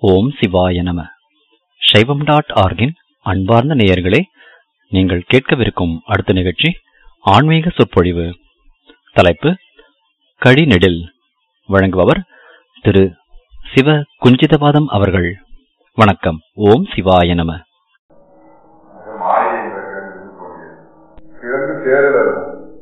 ஓம் சிவாய நம சைவம் டாட் ஆர்கின் அன்பார்ந்த நேயர்களே நீங்கள் கேட்கவிருக்கும் அடுத்த நிகழ்ச்சி ஆன்மீக சொற்பொழிவு தலைப்பு கழிநெடில் வழங்குபவர் திரு சிவ குஞ்சிதபாதம் அவர்கள் வணக்கம் ஓம் சிவாய நம அது மாயை என்ற கிழங்கு தோன்றியது கிழங்கு தேர்தல்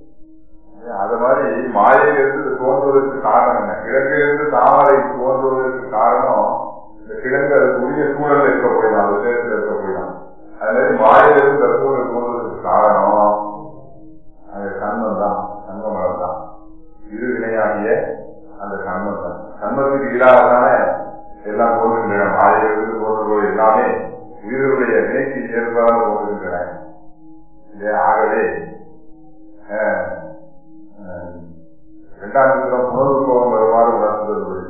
அது மாதிரி மாயையிலிருந்து இது தோன்றுவதற்கு காரணம் என்ன கிழங்கிலிருந்து தாமரை தோன்றுவதற்கு காரணம் இந்த கிழங்கு அதுக்கு உரிய சூழல் இருக்க போயிடும் அந்த சேர்த்துல இருக்க போயிடும் அது மாதிரி மாயிலிருந்து தத்துவங்கள் தோன்றுவதற்கு காரணம் அது கண்மம் தான் கண்மமலம் தான் இரு வினையாகிய அந்த கண்மம் தான் கண்மத்துக்கு ஈடாக தானே எல்லாம் தோன்றுகின்றன மாயிலிருந்து தோன்றுவது எல்லாமே உயிருடைய வினைக்கு ஏற்பதாக தோன்றுகின்றன இல்லையா? ஆகவே அஹ், அஹ், இரண்டாம் சித்திரம் புனருபவம் வருமாறு உணர்ந்தது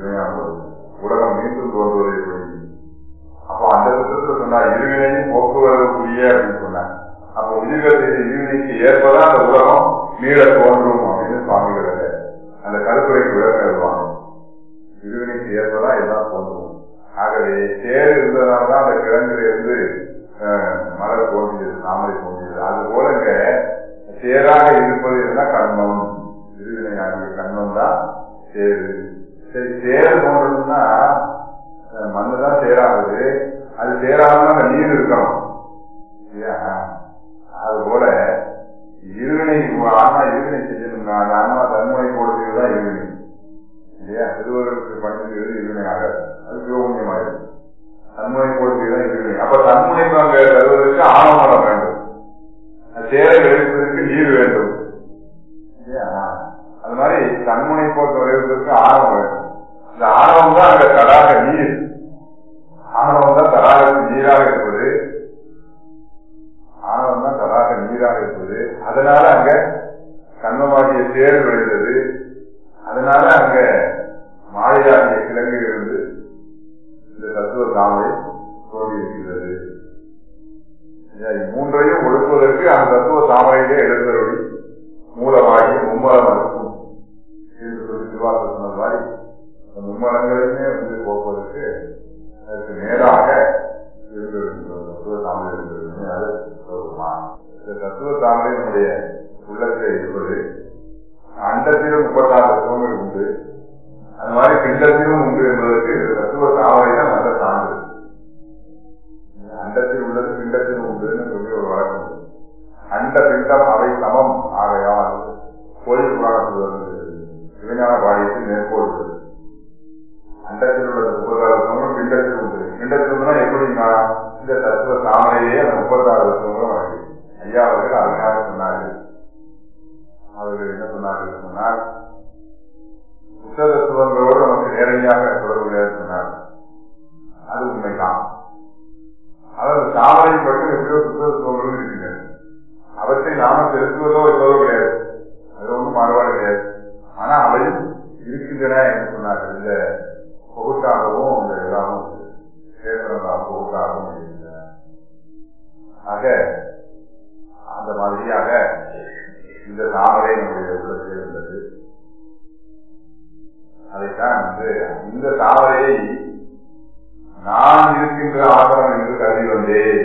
உலகம் மீண்டும் தோன்றுவதை புரியுது அப்போ அந்த சித்திரத்தில் சொன்னார் இருவினையும் போக்குவதற்குரிய அப்படின்னு சொன்னார் அப்போ உயிர்கள் செய்த இருவினைக்கு ஏற்பதான் அந்த உலகம் மீள தோன்றும் அப்படின்னு சுவாமிகள் அந்த கருத்துரைக்கு விளக்கம் எழுதுவாங்க இருவினைக்கு ஏற்பதான் எல்லாம் தோன்றும் ஆகவே சேர் இருந்ததுனால்தான் அந்த கிழங்குல இருந்து அஹ், மலர் தோன்றியது தாமரை தோன்றியது அது போலங்க சேராக இருப்பது என்ன கண்மம் இருவினை ஆகிய கண்மம் தான் சேரு சரி சேர் தோன்றணும்னா அஹ், மண்ணு தான் சேராகுது அது சேராம அந்த நீர் இருக்கணும் இல்லையா அது போல இருவினை ஆன்மா இருவினை செய்யணும்னா அந்த ஆன்மா தன்முனை போடுறது தான் இருவினை இல்லையா திருவள்ளுவருக்கு பண்ணிக்கிறது இருவினை ஆகாது அது சிவபுண்ணியமாயிருக்கு தன்முனை போடுறது தான் இருவினை அப்ப தன்முனைக்கு அங்க தருவதற்கு ஆணவமலம் வேண்டும் சேரை விளைவிப்பதற்கு நீர் வேண்டும் இல்லையா அது மாதிரி தன்முனை போக்கு விளைவிப்பதற்கு ஆணவம் வேண்டும் இந்த ஆணவம் தான் அங்க தடாக நீர் ஆணவம் தான் தடாகத்துக்கு நீராக இருப்பது ஆணவம் தான் தடாக நீராக இருப்பது அதனால அங்க கண்மமாகிய சேர் விளைந்தது அதனால அங்க மாலையாகிய கிழங்கு இருந்து இந்த தத்துவ தாமரை தோன்றி இருக்கிறது மூன்றையும் ஒடுக்குவதற்கு அந்த தத்துவ தாமரையிலே எழுந்தருளி மூலமாகி மும்மலம் இருக்கும் என்று சொல்லி திருவாசல் சொன்ன மாதிரி அந்த மும்மலங்களையுமே வந்து போக்குவதற்கு அதற்கு நேராக இருந்திருக்கின்றது தத்துவ தாமரை இருந்திருக்கு அது சொல்லுமா இந்த தத்துவ தாமரை நம்முடைய உள்ளத்தில் இருப்பது அண்டத்திலும் முப்பத்தாறு தத்துவங்கள் உண்டு அது மாதிரி பிண்டத்திலும் உண்டு என்பதற்கு இந்த தத்துவ தாமரை தான் நல்ல சான்று அண்டத்தில் உள்ளது பிண்டத்திலும் உண்டுன்னு சொல்லி ஒரு வழக்கம் உண்டு. அண்ட பிண்டம் அவை சமம் ஆகையால் கோயில் புராணத்தில் வருது சிவஞான பாடியத்தில் மேற்கோள் வருது. அண்டத்தில் உள்ள முப்பத்தாறு தத்துவங்களும் பிண்டத்தில் உண்டு பிண்டத்தில் உண்டுனா எப்படின்னா இந்த தத்துவ தாமரையே அந்த முப்பத்தாறு தத்துவங்களும் வருது ஐயா அவர்கள் அருமையாக சொன்னார்கள் அவர்கள் என்ன சொன்னார்கள் சொன்னால் புத்தகத்துவங்களோடு நமக்கு நேரடியாக தொடர்புடையது சொன்னார் அது உண்மைதான் அதாவது தாமரை மட்டும் எப்படியோ புத்தகத்துவங்களும் இருக்கின்றன அவற்றை நாம செலுத்துவதோ என்பதோ கிடையாது அது ஒன்றும் மாறுபாடு கிடையாது ஆனா அவையும் இருக்கின்றன என்று சொன்னார்கள் இந்த பொகுட்டாகவும் இந்த எல்லாமும் சேத்திரந்தாம் பொகுட்டாகவும் இருக்கின்றன ஆக அந்த மாதிரியாக இந்த தாமரை நம்முடைய உள்ளத்தில் இருந்தது அதைத்தான் வந்து இந்த தாமரையை நான் இருக்கின்ற ஆசிரம் என்று கருதி வந்தேன்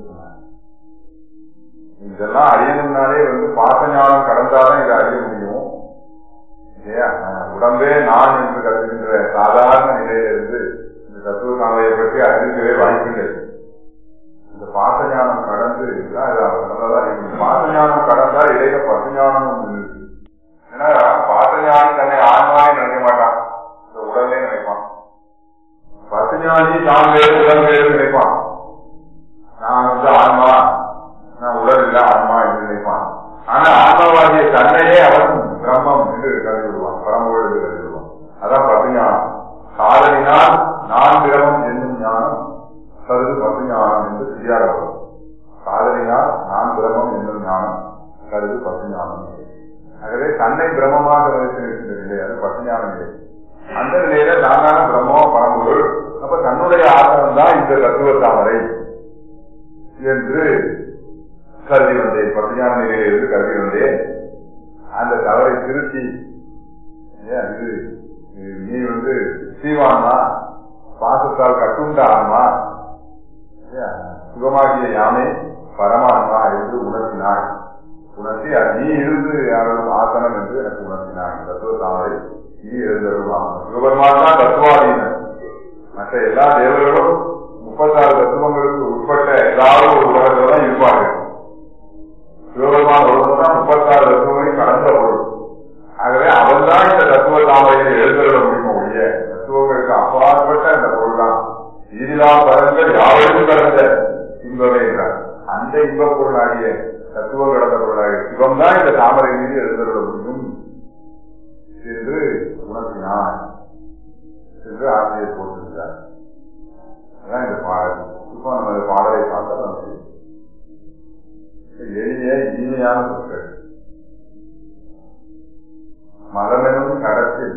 இதெல்லாம் அறியணும்னாலே வந்து பாசஞானம் கடந்தாதான் இதை அறிய முடியும் இல்லையா உடம்பே நான் என்று கருதுகின்ற சாதாரண நிலையிலிருந்து இந்த தத்துவ தாமரையை பற்றி அறிவிக்கவே வாய்ப்பில்லை இந்த பாசஞானம் கடந்து தான் இது நல்லதா இருக்கு பாசஞானம் கடந்தா இடையில பசுஞானமும் இருக்கு ஏன்னா பாசஞானி தன்னை ஆன்மாவே நினைக்க மாட்டான் இந்த உடலே நினைப்பான் பசுஞானி தான் வேறு உடல் வேறு நினைப்பான் நான் வந்து ஆன்மா நான் உடல் இல்ல ஆன்மா என்று நினைப்பான் ஆனா ஆன்மாவாகிய தன்னையே அவன் பிரம்மம் என்று கருதி விடுவான் பரம்பொருள் என்று கருதி விடுவான் அதான் பசுஞானம் காதலினால் நான் பிரமம் என்னும் ஞானம் கருது பசுஞானம் என்று சரியாக வரும் காதலினால் நான் பிரமம் என்னும் ஞானம் கருது பசுஞானம் ஆகவே தன்னை பிரம்மமாக நினைத்து நிற்கின்ற நிலை அது பசுஞான நிலை அந்த நிலையில நானான பிரம்மோ பரம்பொருள் அப்ப தன்னுடைய ஆசனம் தான் இந்த தத்துவ தாமரை என்று கருதி வந்தேன் பசுஞான நிலையிலிருந்து கருதி வந்தேன் அந்த தவறை திருத்தி ஏன் இது இது நீ வந்து சீவான் தான் பாசத்தால் கட்டுண்ட ஆன்மா இல்லையா? சிவமாகிய யாமே பரமான்மா என்று உணர்த்தினாய் உணர்த்தி அது நீ இருந்து யாரும் ஆசனம் என்று எனக்கு உணர்த்தினாய் தத்துவ தாமரை நீ எழுந்தருவான் சிவபெருமான் தான் தத்துவாதீனன் மற்ற எல்லா தேவர்களும் முப்பத்தாறு தத்துவங்களுக்கு உட்பட்ட ஏதாவது ஒரு உலகத்தில் தான் இருப்பார்கள் சிவபெருமான் ஒருவன் தான் முப்பத்தாறு தத்துவங்களையும் கடந்த பொருள் ஆகவே அவன் தான் இந்த தத்துவ தாமரையை எழுதல முடியும் ஒழிய தத்துவங்களுக்கு அப்பாற்பட்ட அந்த பொருள் தான் ஈரிலா பரங்கள் யாவையும் கடந்த இன்பமே என்றார் அந்த இன்ப பொருளாகிய தத்துவம் கடந்த பொருளாகிய சிவம் தான் இந்த தாமரை மீது எழுதல முடியும் என்று உணர்த்தினான் என்று ஆசிரியர் போட்டிருக்கிறார் அதான் இந்த பாடல் இப்போ நம்ம இந்த பாடலை பார்த்தா நமக்கு எளிய இனிமையான சொற்கள் மலமெனும் கடத்தில்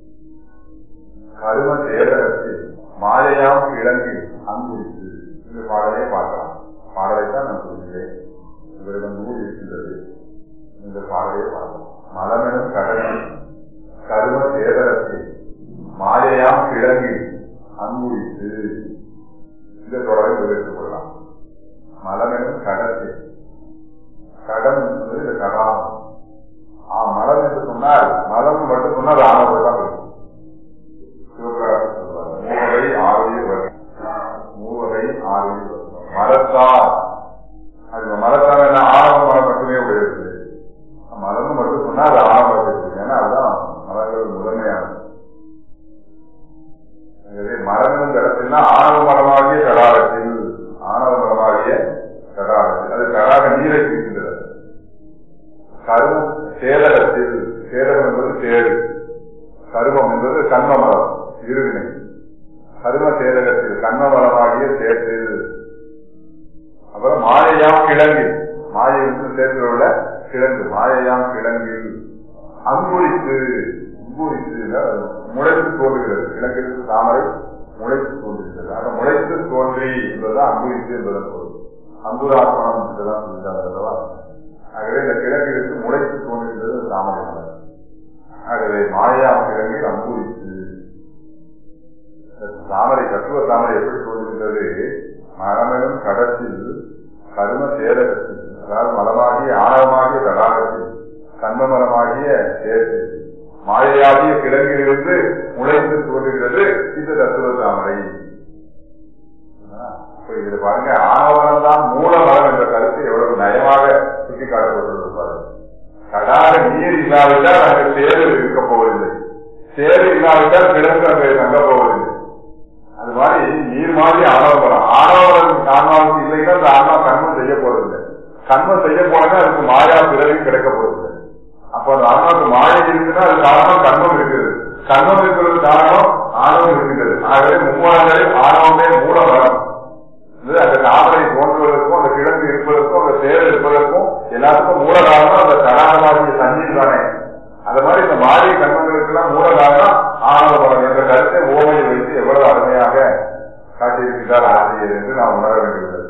கரும சேதனத்தில் மாலையாம் கிழங்கில் அங்குறித்து இந்த பாடலை பார்க்கலாம் பாடலை தான் நான் சொல்கிறேன் இவரிடம் நூல் இருக்கின்றது இந்த பாடலை பார்க்கலாம் மலமெனும் கடத்தில் கரும சேதனத்தில் மாலையாம் கிழங்கில் அங்குறித்து இந்த தொடரை விவரித்துக் கொள்ளலாம் மலமெனும் கடத்தில் கடம் என்பது இந்த கடாம் ஆ மலம் என்று சொன்னால் மலம் மட்டும் சொன்னால் ஆணவம் தான் இருக்கும் சிவபிரகாசம் சொல்வார் மூவகை ஆறுயிர் வரும் மூவகை ஆறுயிர் வரும் மலத்தால் அது மலத்தால் என்ன ஆணவ மலம் மட்டுமே உடையது மலம் மட்டும் சொன்னா அது ஆணவம் இருக்கு ஏன்னா அதுதான் மலங்கள் முதன்மையானது ஆகவே மரம் இடத்தில்னா ஆணவ மரமாகிய கடாரத்தில் ஆணவ மரமாகிய கடாரத்தில் அது கடாக நீரை இருக்கின்றது கரும் சேதகத்தில் சேதகம் என்பது சேரு கருமம் என்பது கண்ம மரம் இருவினை கரும சேதகத்தில் கண்ம மரமாகிய சேற்றில் அப்புறம் மாயையாம் கிழங்கு மாயை வந்து சேர்த்துல உள்ள கிழங்கு மாயையாம் கிழங்கில் அங்குரித்து அங்குரித்து முளைத்து தோன்றுகிறது கிழங்கிற்கு தாமரை முளைத்து தோன்றுகிறது ஆக முளைத்து தோன்றி என்பதுதான் அங்குரித்து என்பதன் பொருள் அங்குராசனம் என்றுதான் சொல்லிட்டார் அல்லவா ஆகவே இந்த கிழங்கிற்கு முளைத்து தோன்றுகிறது தாமரை மலர் ஆகவே மாயா கிழங்கில் அங்குரித்து தாமரை தத்துவ தாமரை எப்படி தோன்றுகின்றது மரமெனும் கடத்தில் கரும சேதகத்தில் அதாவது மலமாகிய ஆணவமாகிய தடாகத்தில் கண்ம மரமாகிய சேர்த்து மாயையாகிய கிழங்கிலிருந்து முளைத்து தோன்றுகிறது இந்த தத்துவ தாமரை இது பாருங்க ஆணவமரம் தான் மூலமரம் என்ற கருத்து எவ்வளவு நயமாக சுட்டிக்காட்டப்பட்டிருப்பாரு கடாக நீர் இல்லாவிட்டால் அங்கு சேரு இருக்க போவதில்லை சேரு இல்லாவிட்டால் கிழங்கு அங்கே தங்க போவதில்லை அது மாதிரி நீர் மாதிரி ஆணவமரம் ஆணவமரம் ஆன்மாவுக்கு இல்லைன்னா அந்த ஆன்மா கண்மம் செய்ய போவதில்லை கண்மம் செய்ய போனா அதுக்கு மாயா பிறகு கிடைக்க போவதில்லை அப்ப அந்த ஆன்மாவுக்கு மாயை இருக்குன்னா அது காரணம் கண்மம் இருக்கிறது கண்மம் இருக்கிறது காரணம் ஆணவம் இருக்கின்றது ஆகவே மும்மூலங்களில் ஆணவமே மூலமரம் அந்த தாமரை தோன்றுவதற்கும் அந்த கிழங்கு இருப்பதற்கும் அந்த தேர் இருப்பதற்கும் எல்லாத்துக்கும் மூல காரணம் அந்த தடாகமாகிய தண்ணீர் தானே அது மாதிரி இந்த மாறி கண்மங்களுக்கு எல்லாம் மூல காரணம் ஆணவபலம் என்ற கருத்தை ஓமையை வைத்து எவ்வளவு அருமையாக காட்டியிருக்கிறார் ஆசிரியர் என்று நாம் உணர வேண்டியுள்ளது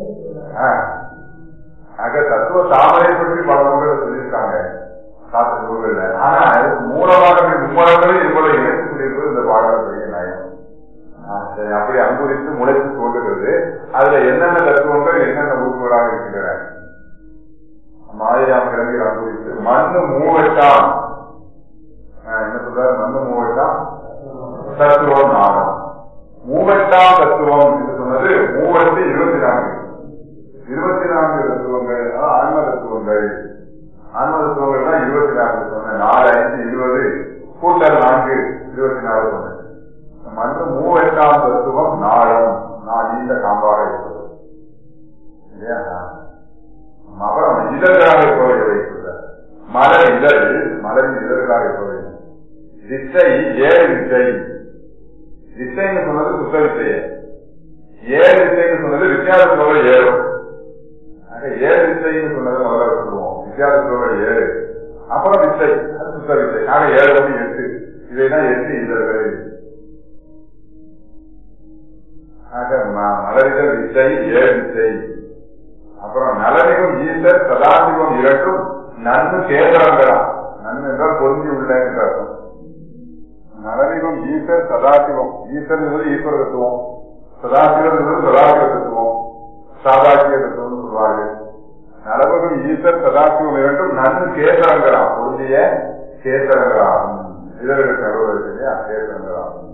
ஆக தத்துவ தாமரை பற்றி பல நூல்களை சொல்லியிருக்காங்க சாத்து நூல்கள்ல ஆனா மூலமாக மும்மரங்களும் இருப்பதை இணைத்து சொல்லியிருப்பது இந்த பாடல் பெரிய நயம் சரி அப்படி அங்குரித்து முளைத்து தோன்றுகிறது அதுல என்னென்ன தத்துவங்கள் என்னென்ன உறுப்புகளாக இருக்கின்றன மாயாம் கிழங்கு அங்குரித்து மண்ணு மூவெட்டாம் என்ன சொல்றாரு மண்ணு மூவெட்டாம் தத்துவம் நாகம் மூவெட்டாம் தத்துவம் என்று சொன்னது மூவெட்டு இருபத்தி நான்கு இருபத்தி நான்கு தத்துவங்கள் ஆன்ம தத்துவங்கள் ஆன்ம தத்துவங்கள் தான் இருபத்தி நான்கு சொன்னேன் நாலு ஐந்து இருபது கூட்டல் நான்கு இருபத்தி நாலு சொன்னேன் மண்ணு மூவெட்டாம் தத்துவம் நாளம் நான் நீண்ட காம்பாக இருப்பது இல்லையா அப்புறம் இதழ்களாக இருப்பவை சொல்றார் மலர் இதழ் மலரின் இதழ்களாக இருப்பவை திசை ஏழு விசை திசைன்னு சொன்னது சுத்த விசைய ஏழு விசைன்னு சொன்னது வித்தியாசத்தோட ஏழு ஆக ஏழு விசைன்னு சொன்னது முதல்ல சொல்லுவோம் வித்தியாசத்தோட ஏழு அப்புறம் விசை அது சுத்த விசை ஆக ஏழு மணி எட்டு இதைதான் எட்டு இதழ்கள் ஆக மலரிதழ் விசை ஏழு விசை அப்புறம் நலனிலும் ஈசர் சதாசிவம் இரண்டும் நன்கு கேந்திரங்களாம் நன்கு என்றால் பொருந்தி உள்ள என்று அர்த்தம் நலனிலும் சதாசிவம் ஈஸ்வர் சதாசிவம் ஈஸ்வர் என்பது ஈஸ்வர தத்துவம் சதாசிவம் என்பது சதாசிவ தத்துவம் சாதாசிய தத்துவம்னு சொல்வார்கள் நலவகம் ஈஸ்வர் சதாசிவம் இரண்டும் நன்கு கேசரங்களாம் பொருந்திய கேசரங்களாகும் இதற்கு நடுவில் இருக்கு இல்லையா கேசரங்களாகும்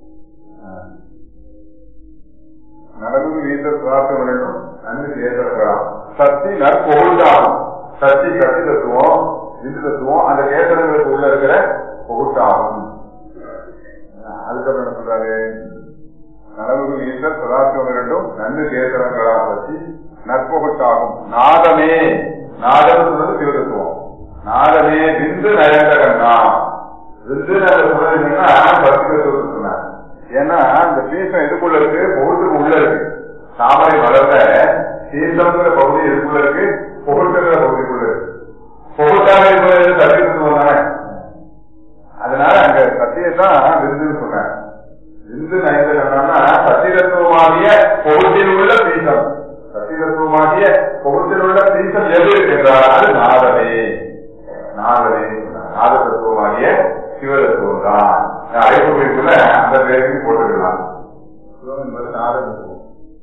நலவகம் ஈஸ்வர் சதாசிவம் இரண்டும் நன்கு கேசரங்களாம் சக்தி நற்பொருளாகும் சக்தி சக்தி தத்துவம் இந்து தத்துவம் அந்த கேசரங்களுக்கு உள்ள இருக்கிற பொகுட்டாகும் அதுக்கப்புறம் என்ன சொல்றாரு நலவுகள் ஈஸ்வர் சதாசிவம் இரண்டும் நன்கு கேசரங்களா பற்றி நற்பொகுட்டாகும் நாதமே நாதம் சொல்றது சிவதத்துவம் நாதமே விந்து நயந்தகன்னா விந்து சொல்றது என்னன்னா பக்தி தத்துவத்தை சொன்னார் ஏன்னா இந்த பீசம் எதுக்குள்ள இருக்கு பொகுட்டுக்கு உள்ள இருக்கு தாமரை மலர்ல சீசம்ங்கிற பகுதி எதுக்குள்ள இருக்கு பொகுட்டுங்கிற பகுதிக்குள்ள இருக்கு பொகுட்டாக இருக்கிறது தகுதி தத்துவம் தானே அதனால அங்க சத்தியத்தான் விருதுன்னு சொன்னார் விந்து நயந்தகன்னா சத்தியத்துவமாகிய பொகுட்டில் உள்ள பீசம் சத்தியத்துவமாகிய பொகுட்டில் உள்ள பீசம் எது என்றால் அது நாதமே நாதமே நாத தத்துவமாகிய சிவதத்துவம் தான் அழைப்புக்குள்ள அந்த பேருக்கு போட்டுக்கலாம் சிவம் என்பது நாத தத்துவம்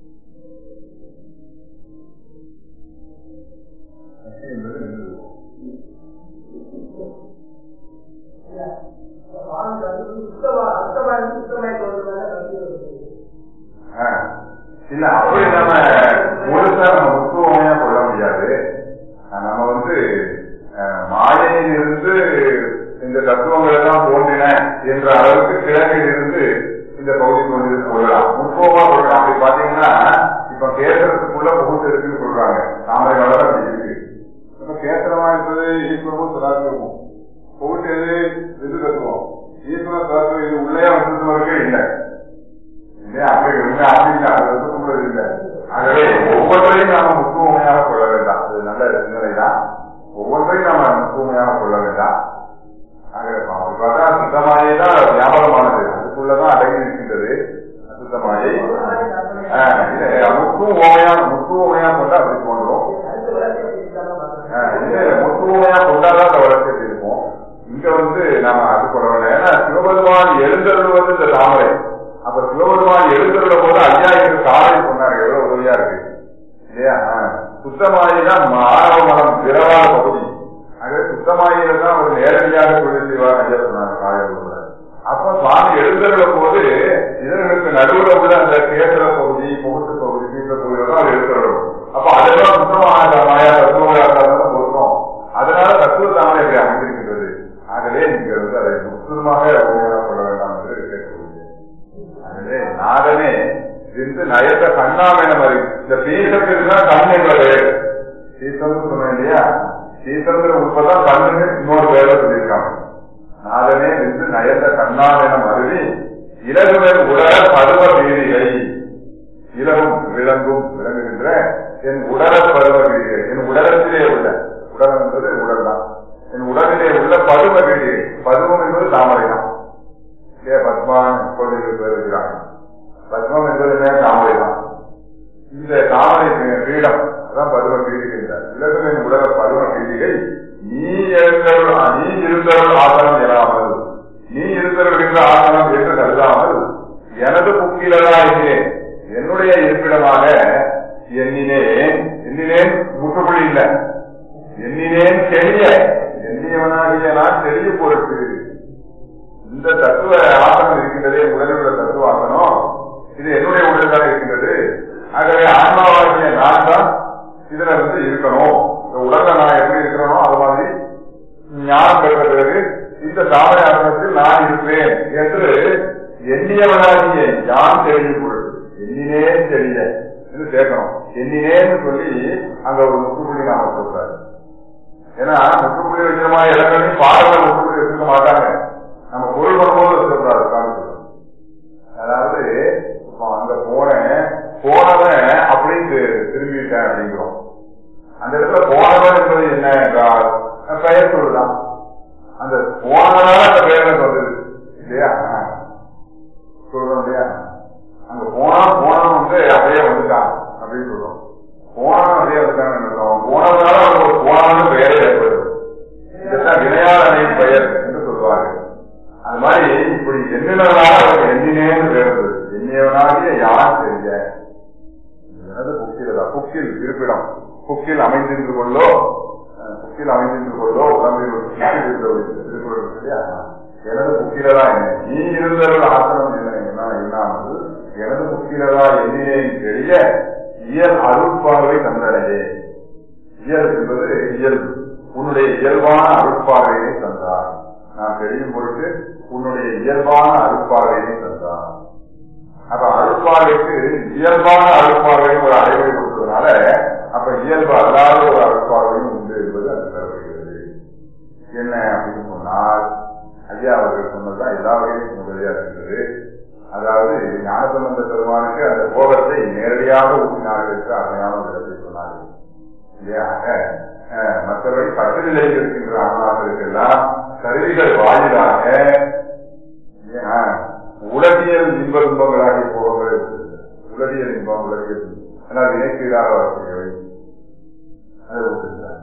சக்தி என்பது விந்து தத்துவம். ஆ. இல்ல அப்படி நம்ம முழுசா நம்ம முத்துவமையா கொள்ள முடியாது ஆஹ் நம்ம வந்து ஆஹ், மாயையிலிருந்து இந்த தத்துவங்கள் எல்லாம் தோன்றின என்ற அளவுக்கு கிழங்கில் இருந்து இந்த பகுதி தோன்றி கொள்ளலாம் முத்துவமா கொள்ளலாம் அப்படி பாத்தீங்கன்னா இப்ப கேசரத்துக்குள்ள புகுத்து இருக்குன்னு சொல்றாங்க தாமரை வளர அப்படி இருக்கு இப்ப கேசரமா இருப்பது ஈஸ்வரமும் சதாசிவமும் புகுட்டு எது விது தத்துவம் ஈஸ்வர சதாசிவம் இது உள்ளே வந்தவர்களே இல்லை இல்லையா அப்படி உண்மை அப்படி இல்லை அது ஒத்துக்கொள்வது இல்லை ஆகவே ஒவ்வொன்றையும் நாம முத்துவமையாக கொள்ள வேண்டாம் அது நல்ல சிந்தனை தான் ஒவ்வொன்றையும் நாம முத்துவமையாக கொள்ள வேண்டாம் ஆக அப்படி பார்த்தா சுத்தமாயே தான் வியாபாரமானது அதுக்குள்ளதான் அடங்கி இருக்கின்றது அசுத்தமாயை முத்து ஓமையா முத்து ஓமையா கொண்டா அப்படி தோன்றும் ஆஹ் இல்ல முத்து ஓமையா கொண்டாதான் அந்த வளர்ச்சி இருக்கும் இங்க வந்து நாம அது கொள்ள வேண்டாம் ஏன்னா சிவபெருமான் எழுந்தருள்வது இந்த தாமரை அப்ப சிவபெருமான் எழுந்தருள போது ஐயாயிரம் காலை சொன்னாரு எவ்வளவு உதவியா இருக்கு இல்லையா சுத்தமாயிதான் மாணவ மனம் விரவாத பகுதி ஆகவே சுத்தமாயில தான் ஒரு நேரடியாக தொழில் செய்வார் ஐயா சொன்னாங்க காலையில் அப்ப சுவாமி எழுந்தருள போது இதற்கு நடுவுல உள்ள அந்த கேசர பகுதி முகத்து பகுதி கீழ பகுதியில தான் அவர் எழுந்தருளும் அப்ப அதெல்லாம் சுத்தமான மாயா தத்துவங்களாக இருந்தாலும் பொருத்தம் அதனால தத்துவ தாமரை இப்படி அமைந்திருக்கின்றது ஆகவே நீங்க வந்து அதை முற்றிலுமாக உண்மையாக கொள்ள வேண்டாம் என்று கேட்கப்படுகிறேன் ஆகவே நாதனே இருந்து நயத்த கண்ணாமென மாதிரி இந்த பீசத்துக்கு தான் கண் என்ற பெயர் சீசம்னு சொன்னேன் இல்லையா சீசம்ங்கிற உட்பதான் கண்ணுன்னு இன்னொரு பெயரை சொல்லியிருக்காங்க நாதனே இருந்து நயத்த கண்ணாமென மருவி இலகுவன் உடல பருவ வீதிகை இலகும் விளங்கும் விளங்குகின்ற என் உடல பருவ வீதிகை என் உடலத்திலே உள்ள உடல் என்பது உடல் தான் என் உடலிலே உள்ள பருவ வீதிகை பருவம் என்பது தாமரை தான் இல்லையா பத்மான் குழந்தைகள் பேர் இருக்கிறாங்க பத்மம் என்பதுமே தாமரை தான் இந்த தாமரை பீ- பீடம் அதான் பருவ பீடிகின்றார் இலகுவின் உலக பருவ பீடிகை நீ எழுந்தருள் நீ இருந்தருள் ஆசனம் எனாமல் நீ இருந்தருள்கின்ற ஆசனம் என்று கருதாமல் எனது புக்கிலதாகிறேன் என்னுடைய இருப்பிடமாக எண்ணினேன் எண்ணினேன் முற்றுப்புள்ளி இல்லை எண்ணினேன் தெரிய எண்ணியவனாகிய நான் தெரிய பொருட்டு இந்த தத்துவ ஆசனம் இருக்கின்றதே உடலில் உள்ள தத்துவ ஆசனம் இது என்னுடைய உடல் தான் இருக்கின்றது ஆகவே ஆன்மாவாகிய நான் தான் இதுல வந்து இருக்கணும் இந்த உடல்ல நான் எப்படி இருக்கிறனோ அது மாதிரி ஞானம் பெற்ற பிறகு இந்த தாமரை ஆசனத்தில் நான் இருப்பேன் என்று எண்ணியவனாகிய யான் தெரியும் பொருள் எண்ணினேன் தெரிய என்று சேர்க்கணும் எண்ணினேன்னு சொல்லி அங்க ஒரு முற்றுப்புள்ளி நாம சொல்றாரு ஏன்னா முற்றுப்புள்ளி வைக்கிற மாதிரி இடங்களையும் பாடல முற்றுப்புள்ளி வச்சிருக்க மாட்டாங்க நம்ம பொருள் பண்ணும்போது வச்சிருக்கிறாரு காமிச்சு அதாவது இப்போ அங்க போனேன் போனவன் அப்படின்னு திரும்பிட்டேன் அப்படிங்கிறோம் அந்த இடத்துல போனவன் என்பது என்ன என்றால் பெயர் சொல்லுதான் அந்த போனவனால அந்த பெயர் எனக்கு வந்தது இல்லையா சொல்றோம் இல்லையா அங்க போனா போனவன் வந்து அப்படியே வந்துட்டான் அப்படின்னு சொல்றோம் போனவன் அப்படியே வந்துட்டான்னு சொல்றோம் போனவனால அவனுக்கு ஒரு போனவன் பெயரே ஏற்படுது இதெல்லாம் வினையாளனின் பெயர் என்று சொல்லுவார்கள் அது மாதிரி இப்படி எண்ணின யான் தெரிய எனது புக்கிலதா புக்கில் இருப்பிடம் புக்கில் அமைந்திருந்து கொள்ளோ அஹ், புக்கில் அமைந்திருந்து கொள்ளோ உடம்பில் ஒரு புக்கில் இருக்கிற ஒரு திருக்குறள் இருக்கு இல்லையா? எனது புக்கிலதா என்ன நீ இருந்தவர்கள் ஆசனம் என்ன என்ன என்னாமல் எனது புக்கிலதா எண்ணினேன் தெரிய இயல் அருட்பார்வை தந்தடையே இயல் என்பது இயல்பு உன்னுடைய இயல்பான அருட்பார்வையை தந்தார் நான் தெரியும் பொழுது உன்னுடைய இயல்பான அருட்பார்வையை தந்தார் அப்ப அருட்பார்வைக்கு இயல்பான அருட்பார்வையும் ஒரு அடைவை கொடுத்ததுனால அப்ப இயல்பு அல்லாத ஒரு அருட்பார்வையும் உண்டு என்பது அது தரப்படுகிறது என்ன அப்படின்னு சொன்னால் ஐயா அவர்கள் சொன்னதுதான் எல்லா வகையிலும் முதலியா இருந்தது அதாவது ஞானசம்பந்த பெருமானுக்கு அந்த கோபத்தை நேரடியாக ஊட்டினார்கள் என்று அருமையான ஒரு இடத்தை சொன்னார்கள் இல்லையா அஹ், மற்றபடி பத்து நிலையில் இருக்கின்ற ஆன்மாக்களுக்கெல்லாம் கருவிகள் வாயிலாக இல்லையா, உலகியல் இன்ப துன்பங்களாகிய போகங்களை உலகியல் இன்பம் உலகியல் இன்பம். ஆனால் வினைக்கீடாக வரக்கூடியவை அதை விட்டுருந்தார்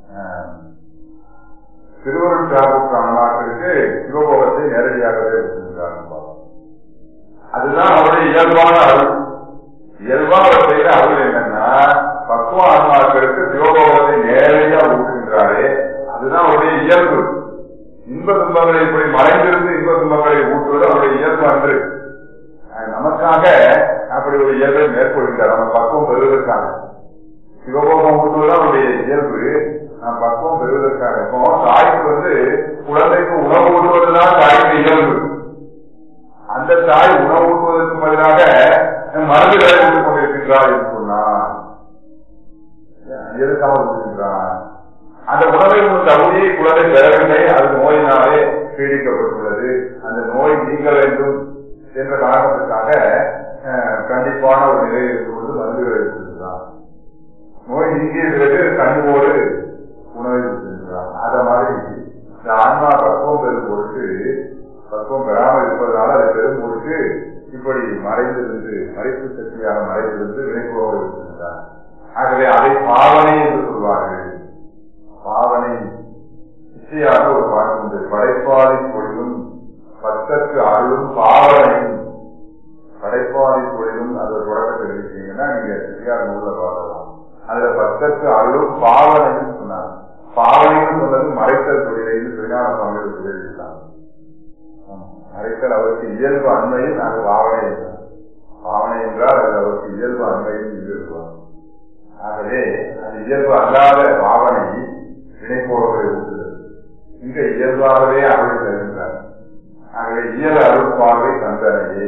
திருவருட்சார்புக்கு அண்ணாக்களுக்கு சிவபோகத்தை நேரடியாகவே விட்டுருந்தார் அதுதான் அவருடைய இயல்பான அருள் இயல்பா அவர் செய்த அருள் என்னன்னா பக்குவ ஆன்மாக்களுக்கு சிவபோகத்தை நேரடியா ஊட்டுகின்றாரே அதுதான் அவருடைய இயல்பு இன்ப துன்பங்களை இப்படி மறைந்திருந்து இன்ப துன்பங்களை ஊட்டுவது அவருடைய இயல்பு அன்று அஹ் நமக்காக அப்படி ஒரு இயல்பை மேற்கொள்கிறார் நம்ம பக்குவம் பெறுவதற்காக சிவபோகம் ஊட்டுவது அவருடைய இயல்பு நாம் பக்குவம் பெறுவதற்காக இப்போ தாய்க்கு வந்து குழந்தைக்கு உணவு ஊட்டுவதுதான் தாய்க்கு இயல்பு அந்த தாய் உணவு ஊட்டுவதற்கு பதிலாக மருந்துகளை ஊட்டிக் கொண்டிருக்கின்றார் என்று சொன்னார் எதுக்காக ஊட்டுகின்றார் அந்த உணவை உன் தகுதியை குழந்தை பெறவில்லை அது நோயினாலே பீடிக்கப்பட்டுள்ளது அந்த நோய் நீங்க வேண்டும் என்ற காரணத்துக்காக அஹ், கண்டிப்பான ஒரு நிலை இருந்து கொண்டு மருந்துகளை ஊட்டுகின்றார் நோய் நீங்கிய பிறகு கண்ணுவோடு உணவை ஊட்டுகின்றார் அத மாதிரி இந்த ஆன்மா பக்குவம் பெறும் பொருட்டு பக்குவம் பெறாமல் இருப்பதனால அதை பெரும் பொருட்டு இப்படி மறைந்திருந்து மறைப்பு சக்தியாக மறைந்திருந்து வினைப்புறவை இருக்கின்றார் ஆகவே அதை பாவனை என்று சொல்வார்கள் பாவனை இசையாக ஒரு பாட்டு உண்டு படைப்பாதி பொழிலும் பத்தற்கு அருளும் பாவனையும் படைப்பாதி பொழிலும் அது ஒரு தொடக்கத்தை எழுதிட்டீங்கன்னா நீங்க சரியான நூல்ல பார்க்கலாம் அதுல பத்தற்கு அருளும் பாவனையும் சொன்னாங்க பாவனைன்னு சொன்னது மறைத்தல் தொழிலைன்னு சரியான பங்கு எழுதிட்டாங்க மறைத்தல் அவருக்கு இயல்பு அண்மையில் அது பாவனை என்றார் பாவனை என்றால் அது அவருக்கு இயல்பு அண்மையில் இருப்பார் ஆகவே அந்த இயல்பு அல்லாத பாவனை வினைப்போர்களை ஊட்டுகிறது இங்க இயல்பாகவே அருள் தருகின்றார் ஆகவே இயல் அருள் பார்வை தந்தனையே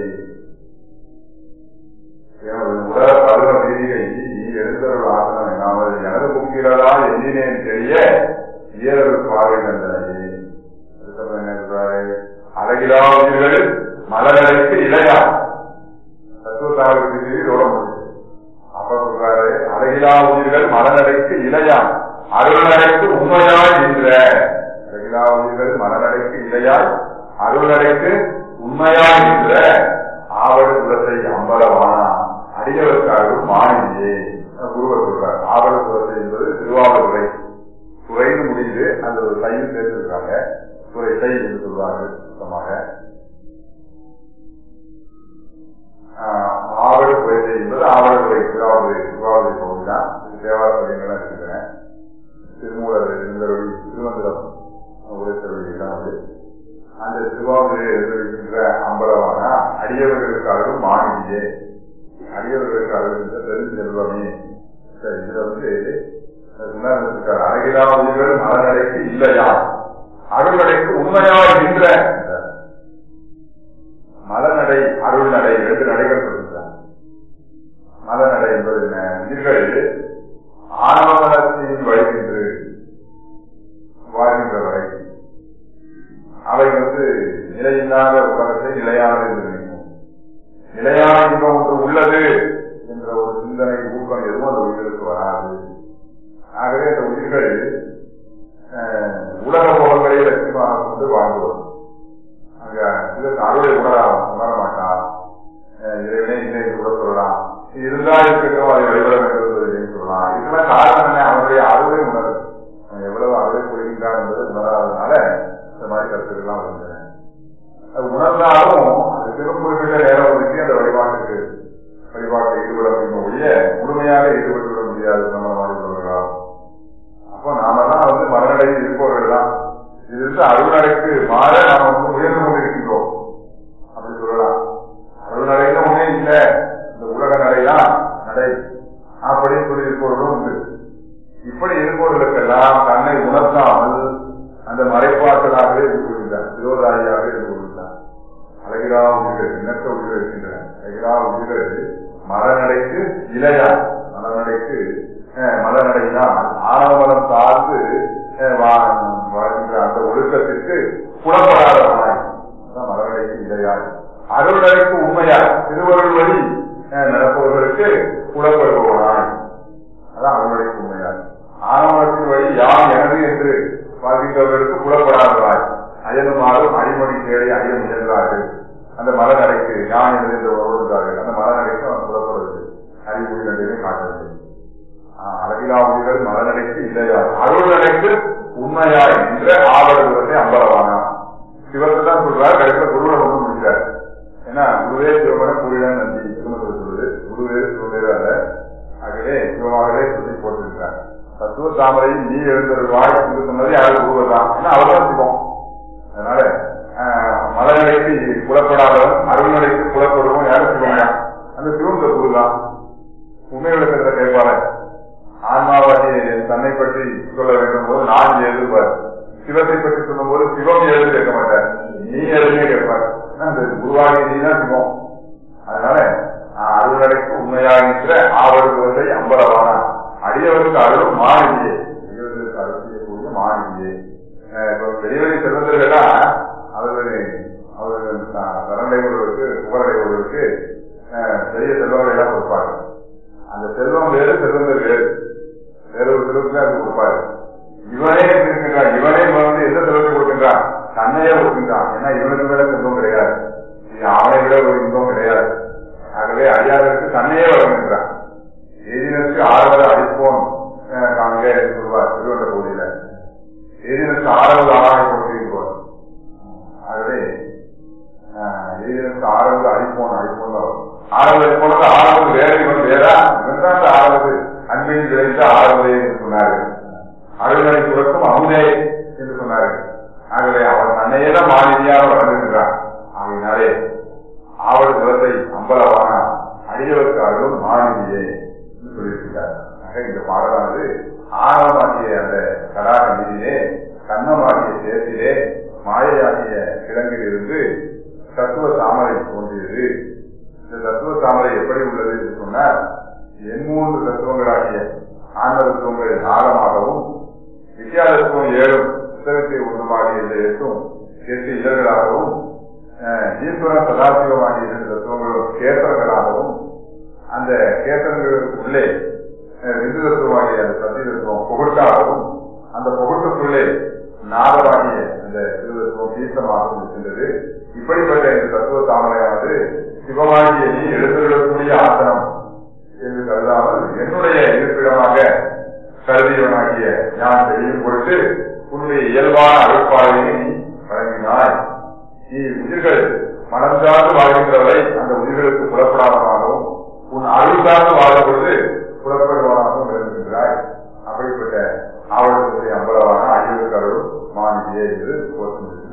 உலக பருவ வீதியை நீ எழுந்தருள் ஆசனம் என்னாமல் எனது முக்கியதா எண்ணினேன் தெரிய இயலருள் பார்வை தந்தனையே அதுக்கப்புறம் என்ன சொல்றாரு அழகிலா உயிர்கள் மலர்களுக்கு இளையா தத்துவத்தாவுக்கு இதோட முடியும் அப்ப சொல்றாரு அழகிலா உயிர்கள் மலநடைக்கு இளையான் அருள்நடைக்கு உண்மையாய் நின்ற அழகிலா உயிர்கள் மலநடைக்கு இளையாய் அருள்நடைக்கு உண்மையாய் நின்ற ஆவடு குலத்தை அம்பலவானா அடியவர்க்காகவும் மாநிலே குருவர் சொல்றார் ஆவடு குலத்தை என்பது திருவாவூரை துறைன்னு முடிந்து அந்த ஒரு சைன்னு சேர்த்திருக்காங்க துறை சை என்று சொல்றாங்க சுத்தமாக ஆவடு குறைசை என்பது ஆவடு குறை திருவாவூரை திருவாவூரை பகுதி தான் இது தேவார பதியங்கள்லாம் இருக்கின்றன திருமூலர் இருந்தருளி திருவந்திரம் உரைத்தருளி இடம் அது அந்த திருவாவூரை எழுந்திருக்கின்ற அம்பலவானா அடியவர்களுக்காகவும் மாநிலே அடியவர்களுக்கு அருகின்ற பெருஞ்செல்வமே சரி இதுல வந்து உணர்ந்திருக்கார் அழகிலா உயிர்கள் மலநடைக்கு இல்லையா அருள்நடைக்கு உண்மையாய் நின்ற மலநடை அருள்நடை ரெண்டு நடைகள் சொல்கிறார் மலநடை என்பது என்ன உயிர்கள் ஆணவனத்தின் வழி நின்று வாழ்கின்ற வரை அவை வந்து நிலையில்லாத உலகத்தை நிலையானது என்று நினைக்கும் நிலையான இன்பம் ஒன்று உள்ளது என்ற ஒரு சிந்தனை ஊக்கம் எதுவும் அந்த உயிர்களுக்கு வராது ஆகவே அந்த உயிர்கள் உலக போகங்களை லட்சியமாக கொண்டு வாழ்ந்துவது அங்க இதற்கு அருளை உணர உணர மாட்டான் இறைவனே இல்லை என்று கூட சொல்லலாம் இருந்தா இருக்கட்டும் அதை வழிபட வேண்டும் என்பதை சொல்லலாம் இதெல்லாம் காரணம் என்ன அவனுடைய அருளை உணரு அவன் எவ்வளவு அருளை புரிகின்றான் என்பதை உணராதனால இந்த மாதிரி கருத்துக்கள்லாம் வருகின்றன அது உணர்ந்தாலும் அது பெரும் குறிப்பிட்ட நேரம் ஒதுக்கி அந்த வழிபாட்டுக்கு வழிபாட்டில் ஈடுபட முடியும் ஒழிய முழுமையாக ஈடுபட்டு விட முடியாது நம்ம வாழ்கிறவர்களால் அப்போ நாமெல்லாம் வந்து மனநடையில் இருப்பவர்கள் தான் இது வந்து அருள்நடைக்கு மாற நாம் வந்து உயர்ந்து கொண்டிருக்கின்றோம் அப்படி சொல்லலாம் அருள்நடைன்னு ஒண்ணே இல்லை இந்த உலக நடைதான் நடை அப்படின்னு சொல்லி இருப்பவர்களும் உண்டு இப்படி இருப்பவர்களுக்கெல்லாம் தன்னை உணர்த்தாமல் அந்த மறைப்பாற்றலாகவே இருந்து கொள்கின்றார் விரோதாரியாக இருந்து கொள்கின்றார் அழகிலா உயிர்கள் இணக்க உயிர்கள் இருக்கின்றன அழகிலா உயிர்கள் மரநடைக்கு இலையா மலநடைக்கு மலநடைதான் ஆணவமலம் சார்ந்து வாழ்கின்ற அந்த ஒழுக்கத்திற்கு புலப்படாதவனாய் மலநடைக்கு இலையாய் அருள்நடைக்கு உண்மையாய் திருவருள் வழி நடப்பவர்களுக்கு புலப்படுபவனாய் அதான் அருள்நடைக்கு உண்மையாய் ஆணவத்தின் வழி யார் எனது என்று வாழ்கின்றவர்களுக்கு புலப்படாதவாய் அயனுமாறும் அடிமொழி தேடி அறிய முயன்றார்கள் அந்த மலநடைக்கு யான் எனது என்று ஓடுகிறார்கள் அந்த மலநடைக்கு அவன் புலப்படுவது அறிவுரை நடையை காட்டவில்லை அழகிலா உயிர்கள் மலநடைக்கு இல்லையா அருள் நடைக்கு உண்மையாய் என்ற ஆவடுவதை அம்பலவானா சிவத்தை தான் சொல்றார் கடைசியில் குருவை ஒன்று முடிச்சார் ஏன்னா குருவே சிவமன குருடன் நந்தி திருமணத்தில் சொல்லுது குருவே சிவமேறு அல்ல ஆகவே சிவமாகவே சொல்லி போட்டிருக்கிறார் தத்துவ தாமரையில் நீ எழுந்தருவாய் என்று சொன்னது யாரும் குருவர் தான் ஏன்னா அவர்தான் சிவம் அதனால மலநடைக்கு புலப்படாதவன் அருள்நடைக்கு புலப்படுவோம் யாரும் சிவம் தான் அந்த சிவம் குரு தான் உண்மை விளக்கத்தை கேட்பாரு ஆன்மாவாதி தன்னை பற்றி சொல்ல வேண்டும் போது நான் எழுதுவார் சிவத்தை பற்றி சொல்லும் போது சிவம் எழுது கேட்க மாட்டார் நீ எழுதியே கேட்பார் அந்த குருவாகி நீ தான் சிவம் அதனால அருள்நடைக்கு உண்மையாகின்ற ஆவடுவதை அம்பலவான அடியவருக்கு அருளும் மாநிலையே அடியவர்களுக்கு அருள் செய்யக்கூடிய மாநிலையே இப்ப பெரியவரை செல்வந்தர்களா அவர்கள் அவர்கள் சரண்டைவர்களுக்கு புகழடைவர்களுக்கு பெரிய செல்வங்களை எல்லாம் கொடுப்பாங்க அந்த செல்வம் வேறு செல்வங்கள் வேறு வேற ஒரு செல்வத்தை அது கொடுப்பாரு இவனே இருக்கின்றான் இவனே வந்து எந்த செல்வத்தை கொடுக்கின்றான் தன்னையே கொடுக்கின்றான் ஏன்னா இவனுக்கு மேல செல்வம் கிடையாது அவனை விட ஒரு இன்பம் கிடையாது ஆகவே அடியாருக்கு தன்னையே வழங்குகின்றான் எதினருக்கு ஆறுவது அடிப்போம் காண்க என்று சொல்வார் திருவண்ட பகுதியில எதினருக்கு ஆறுவது ஆளாக கொடுத்திருப்போம் ஆகவே எதினருக்கு ஆறுவது அடிப்போம் அடிப்போம் ஆறாவது போனது ஆறாவது வேற இவன் வேறா இவன் தான் அந்த ஆறாவது அன்பில் விளைந்த ஆறாவது என்று சொன்னாரு அருள்மனை புறக்கும் அமுதே என்று சொன்னாரு ஆகவே அவன் தன்னையே தான் மாநிதியாக வளர்ந்துகிறான் ஆகையினாலே ஆவடு குலத்தை அம்பலவான அடியவருக்கு அருளும் மாநிதியே என்று சொல்லியிருக்கிறார் ஆக இந்த பாடலானது ஆணவமாகிய அந்த கடாக நீதியிலே கண்ணமாகிய சேத்திலே மாயையாகிய கிழங்கில் இருந்து தத்துவ தாமரை தோன்றியது இந்த தத்துவ தாமரை எப்படி உள்ளது என்று சொன்னால் எண்மூன்று தத்துவங்களாகிய ஆன்ம தத்துவங்கள் நாகமாகவும் வித்தியாசத்துவம் ஏழும் புத்தகத்தை ஒன்றுமாகிய இந்த எட்டும் எட்டு இதழ்களாகவும் ஈஸ்வரன் சதாசிவமாகிய இரண்டு தத்துவங்களும் கேசரங்களாகவும் அந்த கேசரங்களுக்கு உள்ளே விந்து தத்துவமாகிய அந்த சத்திய தத்துவம் புகட்டாகவும் அந்த புகட்டுக்குள்ளே நாகமாகிய அந்த திருதத்துவம் தீர்த்தமாகவும் இருக்கின்றது இப்படிப்பட்ட இந்த தத்துவ தாமரையானது சிவமாகிய நீ எழுந்துவிடக்கூடிய ஆசனம் என்று கருதாமல் என்னுடைய இருப்பிடமாக கருதியவனாகிய நான் தெரியும் பொழுது உன்னுடைய இயல்பான அழுப்பாளையை நீ வழங்கினாய் நீ உயிர்கள் மனம் சார்ந்து வாழ்கின்றவரை அந்த உயிர்களுக்கு புலப்படாதமாகவும் உன் அருள் சார்ந்து வாழும் பொழுது புலப்படுவனாகவும் இருக்கின்றாய் அப்படிப்பட்ட ஆவணத்துடைய அம்பலவான ஐயருக்கு அருள் மாநிலே என்று கோஷம்